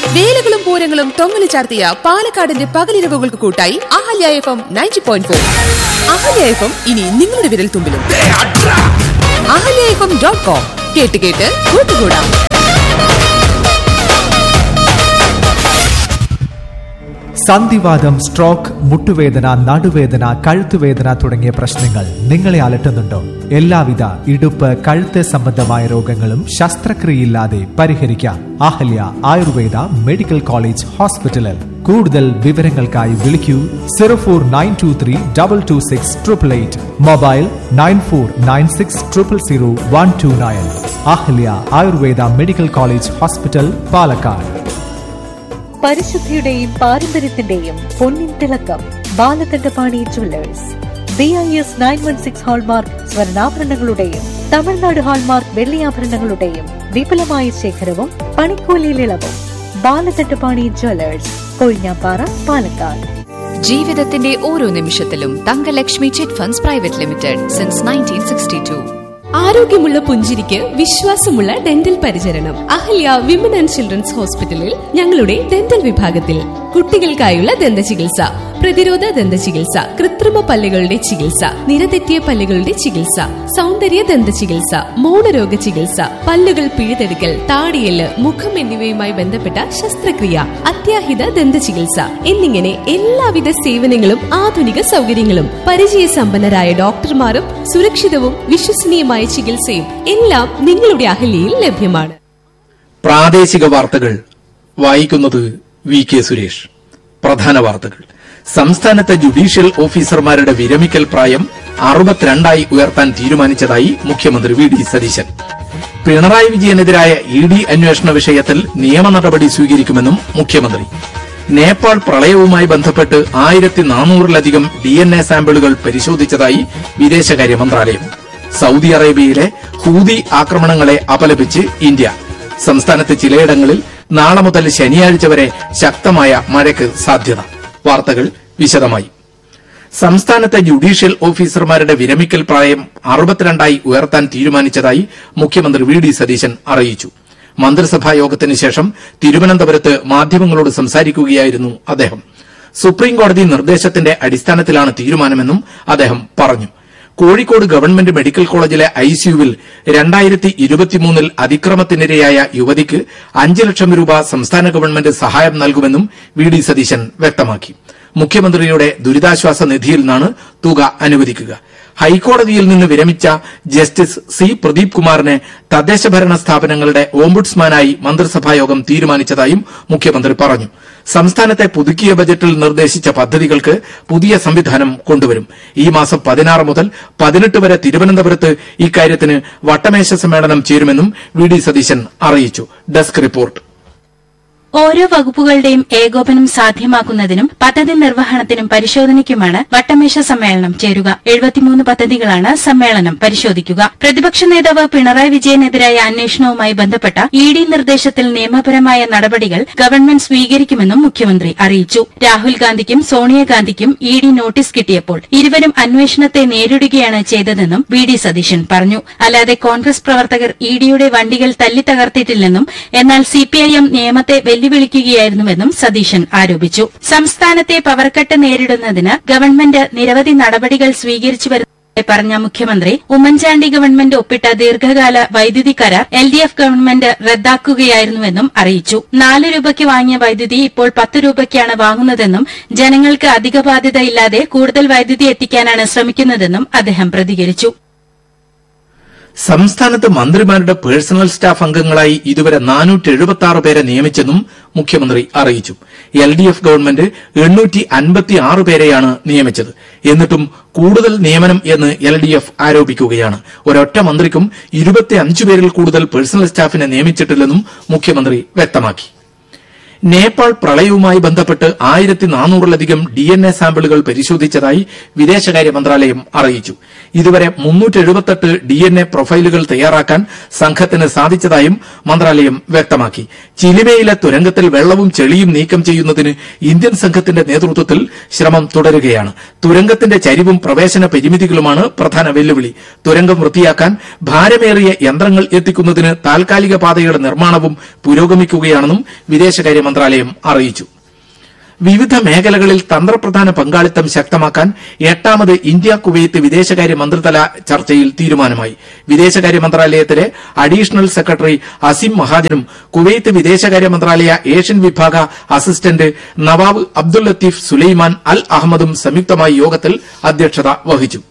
വേലകളും പൂരങ്ങളും തൊങ്ങലു ചാർത്തിയ പാലക്കാടിന്റെ പകലിരവുകൾക്ക് കൂട്ടായി Ahalya F M ninety point four Ahalya F M ഇനി നിങ്ങളുടെ വിരൽ തുമ്പിലും Ahalya F M dot com കേട്ട് കേട്ട് കൂട്ടുകൂടാം സന്ധിവാദം സ്ട്രോക്ക് മുട്ടുവേദന നടുവേദന കഴുത്തുവേദന തുടങ്ങിയ പ്രശ്നങ്ങൾ നിങ്ങളെ അലട്ടുന്നുണ്ടോ എല്ലാവിധ ഇടുപ്പ് കഴുത്ത് സംബന്ധമായ രോഗങ്ങളും ശസ്ത്രക്രിയയില്ലാതെ പരിഹരിക്കാം അഹല്യ ആയുർവേദ മെഡിക്കൽ കോളേജ് ഹോസ്പിറ്റലിൽ കൂടുതൽ വിവരങ്ങൾക്കായി വിളിക്കൂ zero four nine two three double two six triple eight mobile nine four nine six triple zero one two nine Ahalya Ayurveda medical college hospital Palakkad പരിശുദ്ധിയുടെയും പാരമ്പര്യത്തിന്റെയും പൊന്നിൻ തിളക്കം Balakandapani jewellers B I S nine one six hallmark സ്വർണ്ണാഭരണങ്ങളുടെയും Tamil Nadu hallmark വെള്ളിയാഭരണങ്ങളുടെയും വിപുലമായ ശേഖരവും പണിക്കൂലിയിൽ ഇളവും ബാലകണ്ഠപാണി ജുവല്ലേഴ്സ് കൊഴിഞ്ഞാപ്പാറ പാലക്കാട് ജീവിതത്തിന്റെ ഓരോ നിമിഷത്തിലും Thankalakshmi chit funds private limited since nineteen sixty two ആരോഗ്യമുള്ള പുഞ്ചിരിക്ക് വിശ്വാസമുള്ള ഡെന്റൽ പരിചരണം അഹല്യ വിമൻ ആൻഡ് ചിൽഡ്രൻസ് ഹോസ്പിറ്റലിൽ ഞങ്ങളുടെ ഡെന്റൽ വിഭാഗത്തിൽ കുട്ടികൾക്കായുള്ള ദന്ത ചികിത്സ പ്രതിരോധ ദന്ത ചികിത്സ കൃത്രിമ പല്ലുകളുടെ ചികിത്സ നിരതെറ്റിയ പല്ലുകളുടെ ചികിത്സ സൗന്ദര്യ ദന്ത ചികിത്സ മൗനരോഗ ചികിത്സ പല്ലുകൾ പിഴുതെടുക്കൽ താടിയല് മുഖം എന്നിവയുമായി ബന്ധപ്പെട്ട ശസ്ത്രക്രിയ അത്യാഹിത ദന്ത ചികിത്സ എന്നിങ്ങനെ എല്ലാവിധ സേവനങ്ങളും ആധുനിക സൗകര്യങ്ങളും പരിചയസമ്പന്നരായ ഡോക്ടർമാരും സുരക്ഷിതവും വിശ്വസനീയമായ ചികിത്സയും എല്ലാം നിങ്ങളുടെ അഹല്യയിൽ ലഭ്യമാണ് പ്രാദേശിക വാർത്തകൾ വായിക്കുന്നത് വി കെ സുരേഷ് പ്രധാന വാർത്തകൾ സംസ്ഥാനത്തെ ജുഡീഷ്യൽ ഓഫീസർമാരുടെ വിരമിക്കൽ പ്രായം അറുപത്തിരണ്ടായി ഉയർത്താൻ തീരുമാനിച്ചതായി മുഖ്യമന്ത്രി വി ഡി സതീശൻ പിണറായി വിജയനെതിരായ ഇ ഡി അന്വേഷണ വിഷയത്തിൽ നിയമ നടപടി സ്വീകരിക്കുമെന്നും മുഖ്യമന്ത്രി നേപ്പാൾ പ്രളയവുമായി ബന്ധപ്പെട്ട് ആയിരത്തി നാനൂറിലധികം ഡി എൻ എ സാമ്പിളുകൾ പരിശോധിച്ചതായി വിദേശകാര്യ മന്ത്രാലയം സൗദി അറേബ്യയിലെ ഹൂതി ആക്രമണങ്ങളെ അപലപിച്ച് ഇന്ത്യ സംസ്ഥാനത്ത് ചിലയിടങ്ങളിൽ നാളെ മുതൽ ശനിയാഴ്ച വരെ ശക്തമായ മഴയ്ക്ക് സാധ്യത വാർത്തകൾ വിശദമായി സംസ്ഥാനത്തെ ജുഡീഷ്യൽ ഓഫീസർമാരുടെ വിരമിക്കൽ പ്രായം അറുപത്തിരണ്ടായി ഉയർത്താൻ തീരുമാനിച്ചതായി മുഖ്യമന്ത്രി വി ഡി സതീശൻ അറിയിച്ചു മന്ത്രിസഭാ യോഗത്തിന് ശേഷം തിരുവനന്തപുരത്ത് മാധ്യമങ്ങളോട് സംസാരിക്കുകയായിരുന്നു അദ്ദേഹം സുപ്രീംകോടതി നിർദ്ദേശത്തിന്റെ അടിസ്ഥാനത്തിലാണ് തീരുമാനമെന്നും അദ്ദേഹം പറഞ്ഞു കോഴിക്കോട് ഗവൺമെന്റ് മെഡിക്കൽ കോളേജിലെ ഐസിയുവിൽ രണ്ടായിരത്തി ഇരുപത്തിമൂന്നിൽ അതിക്രമത്തിനിരയായ യുവതിക്ക് അഞ്ച് ലക്ഷം രൂപ സംസ്ഥാന ഗവൺമെന്റ് സഹായം നൽകുമെന്നും വി ഡി സതീശൻ വ്യക്തമാക്കി മുഖ്യമന്ത്രിയുടെ ദുരിതാശ്വാസ നിധിയിൽ നിന്നാണ് തുക അനുവദിക്കുക ഹൈക്കോടതിയിൽ നിന്ന് വിരമിച്ച ജസ്റ്റിസ് സി പ്രദീപ് കുമാറിനെ തദ്ദേശഭരണ സ്ഥാപനങ്ങളുടെ ഓംബുഡ്സ്മാനായി മന്ത്രിസഭായോഗം തീരുമാനിച്ചതായും മുഖ്യമന്ത്രി പറഞ്ഞു സംസ്ഥാനത്തെ പുതുക്കിയ ബജറ്റിൽ നിർദ്ദേശിച്ച പദ്ധതികൾക്ക് പുതിയ സംവിധാനം കൊണ്ടുവരും ഈ മാസം പതിനാറ് മുതൽ പതിനെട്ട് വരെ തിരുവനന്തപുരത്ത് ഇക്കാര്യത്തിന് വട്ടമേശ സമ്മേളനം ചേരുമെന്നും വി ഡി സതീശൻ അറിയിച്ചു ഡെസ്ക് റിപ്പോർട്ട് ഓരോ വകുപ്പുകളുടെയും ഏകോപനം സാധ്യമാക്കുന്നതിനും പദ്ധതി നിർവഹണത്തിനും പരിശോധനയ്ക്കുമാണ് വട്ടമേശ സമ്മേളനം ചേരുക എഴുപത്തിമൂന്ന് പദ്ധതികളാണ് സമ്മേളനം പരിശോധിക്കുക പ്രതിപക്ഷ നേതാവ് പിണറായി വിജയനെതിരായ അന്വേഷണവുമായി ബന്ധപ്പെട്ട ഇ ഡി നിർദ്ദേശത്തിൽ നിയമപരമായ നടപടികൾ ഗവൺമെന്റ് സ്വീകരിക്കുമെന്നും മുഖ്യമന്ത്രി അറിയിച്ചു രാഹുൽ ഗാന്ധിക്കും സോണിയാഗാന്ധിക്കും ഇ ഡി നോട്ടീസ് കിട്ടിയപ്പോൾ ഇരുവരും അന്വേഷണത്തെ നേരിടുകയാണ് ചെയ്തതെന്നും വി ഡി സതീശൻ പറഞ്ഞു അല്ലാതെ കോൺഗ്രസ് പ്രവർത്തകർ ഇ ഡിയുടെ വണ്ടികൾ തല്ലി തകർത്തിട്ടില്ലെന്നും എന്നാൽ സിപിഐഎം നിയമത്തെ വെല്ലുവിളിക്കുകയായിരുന്നുവെന്നും സതീശൻ ആരോപിച്ചു സംസ്ഥാനത്തെ പവർക്കട്ട് നേരിടുന്നതിന് ഗവൺമെന്റ് നിരവധി നടപടികൾ സ്വീകരിച്ചു വരുന്നതായി പറഞ്ഞ മുഖ്യമന്ത്രി ഉമ്മൻചാണ്ടി ഗവൺമെന്റ് ഒപ്പിട്ട ദീർഘകാല വൈദ്യുതി കരാർ എൽ ഡി എഫ് ഗവൺമെന്റ് റദ്ദാക്കുകയായിരുന്നുവെന്നും അറിയിച്ചു നാല് രൂപയ്ക്ക് വാങ്ങിയ വൈദ്യുതി ഇപ്പോൾ പത്ത് രൂപയ്ക്കാണ് വാങ്ങുന്നതെന്നും ജനങ്ങൾക്ക് അധിക ബാധ്യതയില്ലാതെ കൂടുതൽ വൈദ്യുതി എത്തിക്കാനാണ് ശ്രമിക്കുന്നതെന്നും അദ്ദേഹം പ്രതികരിച്ചു സംസ്ഥാനത്ത് മന്ത്രിമാരുടെ പേഴ്സണൽ സ്റ്റാഫ് അംഗങ്ങളായി ഇതുവരെ നാനൂറ്റി എഴുപത്തി ആറ് പേരെ നിയമിച്ചെന്നും മുഖ്യമന്ത്രി അറിയിച്ചു എൽ ഡി എഫ് ഗവൺമെന്റ് എണ്ണൂറ്റി അൻപത്തി ആറ് പേരെയാണ് നിയമിച്ചത് എന്നിട്ടും കൂടുതൽ നിയമനം എന്ന് എൽ ഡി എഫ് ആരോപിക്കുകയാണ് ഒരൊറ്റ മന്ത്രിക്കും ഇരുപത്തി അഞ്ച് പേരിൽ കൂടുതൽ പേഴ്സണൽ സ്റ്റാഫിനെ നിയമിച്ചിട്ടില്ലെന്നും മുഖ്യമന്ത്രി വ്യക്തമാക്കി നേപ്പാൾ പ്രളയവുമായി ബന്ധപ്പെട്ട് ആയിരത്തി നാനൂറിലധികം ഡി എൻ എ സാമ്പിളുകൾ പരിശോധിച്ചതായി വിദേശകാര്യ മന്ത്രാലയം അറിയിച്ചു ഇതുവരെ മുന്നൂറ്റി എഴുപത്തെട്ട് ഡി എൻ എ പ്രൊഫൈലുകൾ തയ്യാറാക്കാൻ സംഘത്തിന് സാധിച്ചതായും മന്ത്രാലയം വ്യക്തമാക്കി ചിലിമയിലെ തുരങ്കത്തിൽ വെള്ളവും ചെളിയും നീക്കം ചെയ്യുന്നതിന് ഇന്ത്യൻ സംഘത്തിന്റെ നേതൃത്വത്തിൽ ശ്രമം തുടരുകയാണ് തുരങ്കത്തിന്റെ ചരിവും പ്രവേശന പരിമിതികളുമാണ് പ്രധാന വെല്ലുവിളി തുരങ്കം വൃത്തിയാക്കാൻ ഭാരമേറിയ യന്ത്രങ്ങൾ എത്തിക്കുന്നതിന് താൽക്കാലിക പാതയുടെ നിർമ്മാണവും പുരോഗമിക്കുകയാണെന്നും വിദേശകാര്യ മന്ത്രാലയം അറിയിച്ചു വിവിധ മേഖലകളിൽ തന്ത്രപ്രധാന പങ്കാളിത്തം ശക്തമാക്കാൻ എട്ടാമത് ഇന്ത്യ കുവൈത്ത് വിദേശകാര്യ മന്ത്രിതല ചർച്ചയിൽ തീരുമാനമായി വിദേശകാര്യ മന്ത്രാലയത്തിലെ അഡീഷണൽ സെക്രട്ടറി അസിം മഹാജനും കുവൈത്ത് വിദേശകാര്യ മന്ത്രാലയ ഏഷ്യൻ വിഭാഗ assistant Nawab Abdul Latif Sulaiman Al അഹമ്മദും സംയുക്തമായി യോഗത്തിൽ അധ്യക്ഷത വഹിച്ചു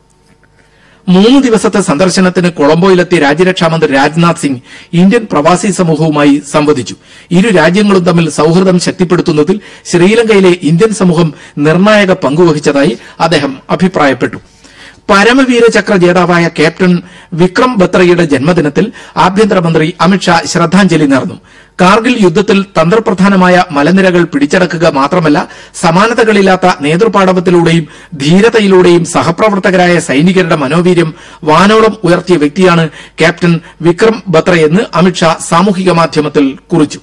മൂന്ന് ദിവസത്തെ സന്ദർശനത്തിന് കൊളംബോയിലെത്തിയ രാജ്യരക്ഷാമന്ത്രി രാജ്നാഥ് സിംഗ് ഇന്ത്യൻ പ്രവാസി സമൂഹവുമായി സംവദിച്ചു ഇരു രാജ്യങ്ങളും തമ്മിൽ സൌഹൃദം ശക്തിപ്പെടുത്തുന്നതിൽ ശ്രീലങ്കയിലെ ഇന്ത്യൻ സമൂഹം നിർണായക പങ്കുവഹിച്ചതായി അദ്ദേഹം അഭിപ്രായപ്പെട്ടു പരമവീര ചക്ര ജേതാവായ ക്യാപ്റ്റൻ വിക്രം ബത്രയുടെ ജന്മദിനത്തിൽ ആഭ്യന്തരമന്ത്രി അമിത്ഷാ ശ്രദ്ധാഞ്ജലി നേർന്നു കാർഗിൽ യുദ്ധത്തിൽ തന്ത്രപ്രധാനമായ മലനിരകൾ പിടിച്ചടക്കുക മാത്രമല്ല സമാനതകളില്ലാത്ത നേതൃപാടവത്തിലൂടെയും ധീരതയിലൂടെയും സഹപ്രവർത്തകരായ സൈനികരുടെ മനോവീര്യം വാനോളം ഉയർത്തിയ വ്യക്തിയാണ് ക്യാപ്റ്റൻ വിക്രം ബത്രയെന്ന് അമിത്ഷാ സാമൂഹിക മാധ്യമത്തിൽ കുറിച്ചു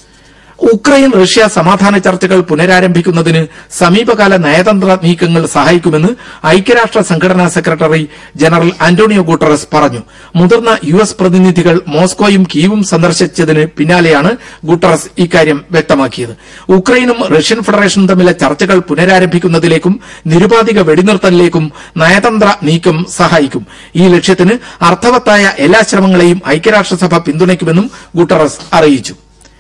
ഉക്രൈൻ റഷ്യ സമാധാന ചർച്ചകൾ പുനരാരംഭിക്കുന്നതിന് സമീപകാല നയതന്ത്ര നീക്കങ്ങൾ സഹായിക്കുമെന്ന് ഐക്യരാഷ്ട്ര സംഘടനാ സെക്രട്ടറി ജനറൽ അന്റോണിയോ ഗുട്ടറസ് പറഞ്ഞു മുതിർന്ന യു എസ് പ്രതിനിധികൾ മോസ്കോയും കീവും സന്ദർശിച്ചതിന് പിന്നാലെയാണ് ഗുട്ടറസ് ഇക്കാര്യം വ്യക്തമാക്കിയത് ഉക്രൈനും റഷ്യൻ ഫെഡറേഷനും തമ്മിലെ ചർച്ചകൾ പുനരാരംഭിക്കുന്നതിലേക്കും നിരുപാധിക വെടിനിർത്തലിലേക്കും നയതന്ത്ര നീക്കം സഹായിക്കും ഈ ലക്ഷ്യത്തിന് അർത്ഥവത്തായ എല്ലാ ശ്രമങ്ങളെയും ഐക്യരാഷ്ട്രസഭ പിന്തുണയ്ക്കുമെന്നും ഗുട്ടറസ് അറിയിച്ചു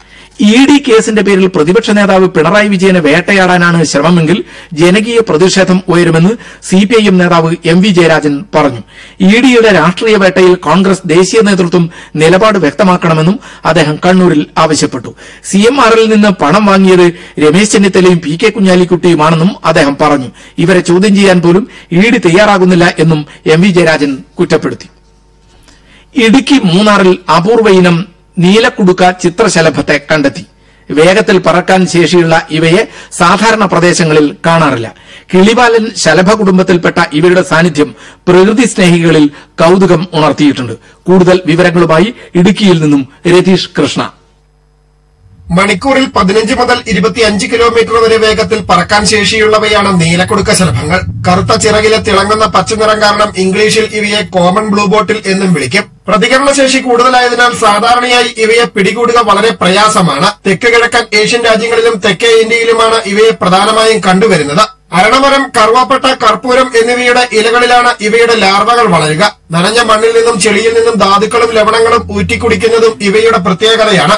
ഇ ഡി കേസിന്റെ പേരിൽ പ്രതിപക്ഷ നേതാവ് പിണറായി വിജയനെ വേട്ടയാടാനാണ് ശ്രമമെങ്കിൽ ജനകീയ പ്രതിഷേധം ഉയരുമെന്ന് സിപിഐഎം നേതാവ് എം വി ജയരാജൻ പറഞ്ഞു ഇ ഡിയുടെ രാഷ്ട്രീയ വേട്ടയിൽ കോൺഗ്രസ് ദേശീയ നേതൃത്വം നിലപാട് വ്യക്തമാക്കണമെന്നും അദ്ദേഹം കണ്ണൂരിൽ ആവശ്യപ്പെട്ടു സി എം ആറിൽ നിന്ന് പണം വാങ്ങിയത് രമേശ് ചെന്നിത്തലയും പി കെ കുഞ്ഞാലിക്കുട്ടിയുമാണെന്നും അദ്ദേഹം പറഞ്ഞു ഇവരെ ചോദ്യം ചെയ്യാൻ പോലും ഇ ഡി തയ്യാറാകുന്നില്ല എന്നും എം വി ജയരാജൻ കുറ്റപ്പെടുത്തി ഇടുക്കി മൂന്നാറിൽ അപൂർവ ഇനം നീലക്കുടുക്ക ചിത്രശലഭത്തെ കണ്ടെത്തി വേഗത്തിൽ പറക്കാൻ ശേഷിയുള്ള ഇവയെ സാധാരണ പ്രദേശങ്ങളിൽ കാണാറില്ല കിളിവാലൻ ശലഭ കുടുംബത്തിൽപ്പെട്ട ഇവയുടെ സാന്നിധ്യം പ്രകൃതി സ്നേഹികളിൽ കൌതുകം ഉണർത്തിയിട്ടുണ്ട് കൂടുതൽ വിവരങ്ങളുമായി ഇടുക്കിയിൽ നിന്നും രതീഷ് കൃഷ്ണ മണിക്കൂറിൽ പതിനഞ്ച് മുതൽ ഇരുപത്തിയഞ്ച് കിലോമീറ്റർ വരെ വേഗത്തിൽ പറക്കാൻ ശേഷിയുള്ളവയാണ് നീലക്കുടുക്ക ശലഭങ്ങൾ കറുത്ത ചിറകിലെ തിളങ്ങുന്ന പച്ചനിറം കാരണം ഇംഗ്ലീഷിൽ ഇവയെ കോമൺ ബ്ലൂ ബോട്ടിൽ എന്നും വിളിക്കും പ്രതികരണശേഷി കൂടുതലായതിനാൽ സാധാരണയായി ഇവയെ പിടികൂടുക വളരെ പ്രയാസമാണ് തെക്ക് കിഴക്കൻ ഏഷ്യൻ രാജ്യങ്ങളിലും തെക്കേ ഇന്ത്യയിലുമാണ് ഇവയെ പ്രധാനമായും കണ്ടുവരുന്നത് അരണമരം കറുവാപ്പട്ട കർപ്പൂരം എന്നിവയുടെ ഇലകളിലാണ് ഇവയുടെ ലാർവകൾ വളരുക നനഞ്ഞ മണ്ണിൽ നിന്നും ചെളിയിൽ നിന്നും ധാതുക്കളും ലവണങ്ങളും ഊറ്റിക്കുടിക്കുന്നതും ഇവയുടെ പ്രത്യേകതയാണ്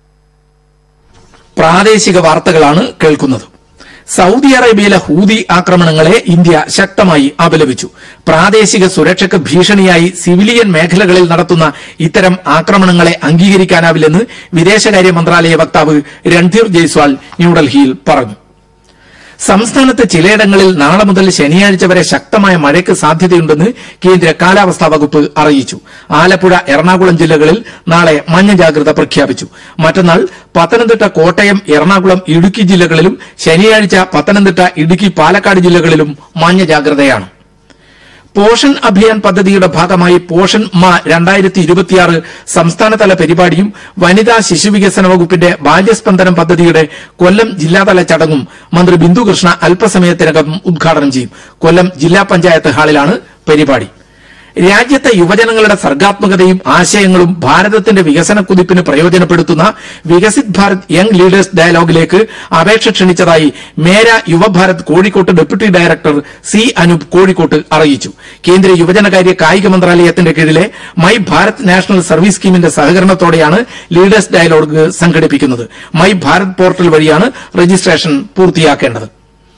പ്രാദേശിക വാർത്തകളാണ് കേൾക്കുന്നത് സൗദി അറേബ്യയിലെ ഹൂതി ആക്രമണങ്ങളെ ഇന്ത്യ ശക്തമായി അപലപിച്ചു പ്രാദേശിക സുരക്ഷയ്ക്ക് ഭീഷണിയായി സിവിലിയൻ മേഖലകളിൽ നടത്തുന്ന ഇത്തരം ആക്രമണങ്ങളെ അംഗീകരിക്കാനാവില്ലെന്ന് വിദേശകാര്യ മന്ത്രാലയ വക്താവ് രൺധീർ ജയ്സ്വാൾ ന്യൂഡൽഹിയിൽ പറഞ്ഞു സംസ്ഥാനത്ത് ചിലയിടങ്ങളിൽ നാളെ മുതൽ ശനിയാഴ്ച വരെ ശക്തമായ മഴയ്ക്ക് സാധ്യതയുണ്ടെന്ന് കേന്ദ്ര കാലാവസ്ഥാ വകുപ്പ് അറിയിച്ചു ആലപ്പുഴ എറണാകുളം ജില്ലകളിൽ നാളെ മഞ്ഞ ജാഗ്രത പ്രഖ്യാപിച്ചു മറ്റന്നാൾ പത്തനംതിട്ട കോട്ടയം എറണാകുളം ഇടുക്കി ജില്ലകളിലും ശനിയാഴ്ച പത്തനംതിട്ട ഇടുക്കി പാലക്കാട് ജില്ലകളിലും മഞ്ഞ ജാഗ്രതയാണ് പോഷൻ അഭിയാൻ പദ്ധതിയുടെ ഭാഗമായി പോഷൻ മാ രണ്ടായിരത്തി ഇരുപത്തിയാറ് സംസ്ഥാനതല പരിപാടിയും വനിതാ ശിശുവികസന വകുപ്പിന്റെ ബാല്യസ്പന്ദനം പദ്ധതിയുടെ കൊല്ലം ജില്ലാതല ചടങ്ങും മന്ത്രി ബിന്ദു കൃഷ്ണ അല്പസമയത്തിനകം ഉദ്ഘാടനം ചെയ്യും കൊല്ലം ജില്ലാ പഞ്ചായത്ത് ഹാളിലാണ് പരിപാടി രാജ്യത്തെ യുവജനങ്ങളുടെ സർഗാത്മകതയും ആശയങ്ങളും ഭാരതത്തിന്റെ വികസന കുതിപ്പിന് പ്രയോജനപ്പെടുത്തുന്ന വികസിത് ഭാരത് യങ് ലീഡേഴ്സ് ഡയലോഗിലേക്ക് അപേക്ഷ ക്ഷണിച്ചതായി മേര യുവഭാരത് കോഴിക്കോട്ട് ഡെപ്യൂട്ടി ഡയറക്ടർ സി അനൂപ് കോഴിക്കോട്ട് അറിയിച്ചു കേന്ദ്ര യുവജനകാര്യ കായിക മന്ത്രാലയത്തിന്റെ കീഴിലെ മൈ ഭാരത് നാഷണൽ സർവീസ് സ്കീമിന്റെ സഹകരണത്തോടെയാണ് ലീഡേഴ്സ് ഡയലോഗ് സംഘടിപ്പിക്കുന്നത് മൈ ഭാരത് പോർട്ടൽ വഴിയാണ് രജിസ്ട്രേഷൻ പൂർത്തിയാക്കേണ്ടത്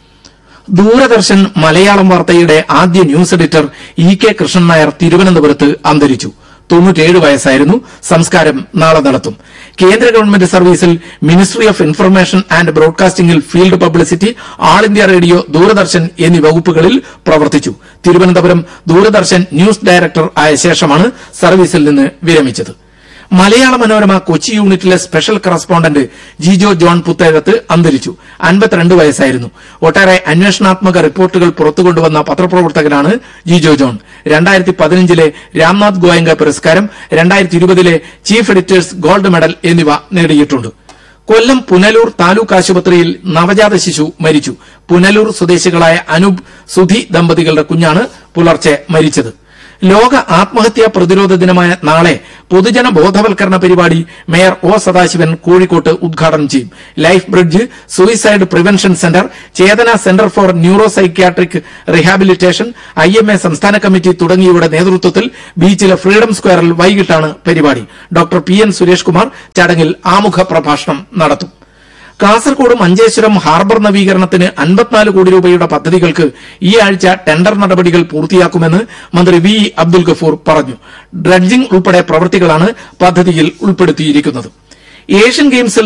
ദൂരദർശൻ മലയാളം വാർത്തയുടെ ആദ്യ news editor E K Krishnan Nair തിരുവനന്തപുരത്ത് അന്തരിച്ചു തൊണ്ണൂറ്റേഴ് വയസ്സായിരുന്നു സംസ്കാരം നാളെ നടത്തും കേന്ദ്ര ഗവൺമെന്റ് സർവീസിൽ മിനിസ്ട്രി ഓഫ് ഇൻഫർമേഷൻ ആൻഡ് ബ്രോഡ്കാസ്റ്റിംഗിൽ field publicity all India radio Doordarshan എന്നീ വകുപ്പുകളിൽ പ്രവർത്തിച്ചു തിരുവനന്തപുരം ദൂരദർശൻ ന്യൂസ് ഡയറക്ടർ ആയ ശേഷമാണ് സർവീസിൽ നിന്ന് വിരമിച്ചത് മലയാള മനോരമ കൊച്ചി യൂണിറ്റിലെ special correspondent Jijo John Puthezhath അന്തരിച്ചു അൻപത്തിരണ്ട് വയസ്സായിരുന്നു ഒട്ടേറെ അന്വേഷണാത്മക റിപ്പോർട്ടുകൾ പുറത്തുകൊണ്ടുവന്ന പത്രപ്രവർത്തകനാണ് ജിജോ ജോൺ രണ്ടായിരത്തി പതിനഞ്ചിലെ രാംനാഥ് ഗോയങ്ക പുരസ്കാരം രണ്ടായിരത്തി ഇരുപതിലെ ചീഫ് എഡിറ്റേഴ്സ് ഗോൾഡ് മെഡൽ എന്നിവ നേടിയിട്ടുണ്ട് കൊല്ലം പുനലൂർ താലൂക്ക് ആശുപത്രിയിൽ നവജാത ശിശു മരിച്ചു പുനലൂർ സ്വദേശികളായ അനൂപ് സുധി ദമ്പതികളുടെ കുഞ്ഞാണ് പുലർച്ചെ മരിച്ചത് ലോക ആത്മഹത്യാ പ്രതിരോധ ദിനമായ നാളെ പൊതുജന ബോധവൽക്കരണ പരിപാടി മേയർ ഒ സദാശിവൻ കോഴിക്കോട്ട് ഉദ്ഘാടനം ചെയ്യും life bridge suicide prevention centre Chetana centre for neuro psychiatric rehabilitation I M A സംസ്ഥാന കമ്മിറ്റി തുടങ്ങിയവരുടെ നേതൃത്വത്തിൽ ബീച്ചിലെ ഫ്രീഡം സ്ക്വയറിൽ വൈകിട്ടാണ് പരിപാടി doctor P N Suresh Kumar ചടങ്ങിൽ ആമുഖ പ്രഭാഷണം നടത്തും കാസർഗോഡ് മഞ്ചേശ്വരം ഹാർബർ നവീകരണത്തിന് അൻപത്തിനാല് കോടി രൂപയുടെ പദ്ധതികൾക്ക് ഈ ആഴ്ച ടെൻഡർ നടപടികൾ പൂർത്തിയാക്കുമെന്ന് മന്ത്രി വി ഇ അബ്ദുൽ ഗഫൂർ പറഞ്ഞു ഡ്രഡ്ജിംഗ് ഉൾപ്പെടെ പ്രവൃത്തികളാണ് പദ്ധതിയിൽ ഉൾപ്പെടുത്തിയിരിക്കുന്നത് ഏഷ്യൻ ഗെയിംസിൽ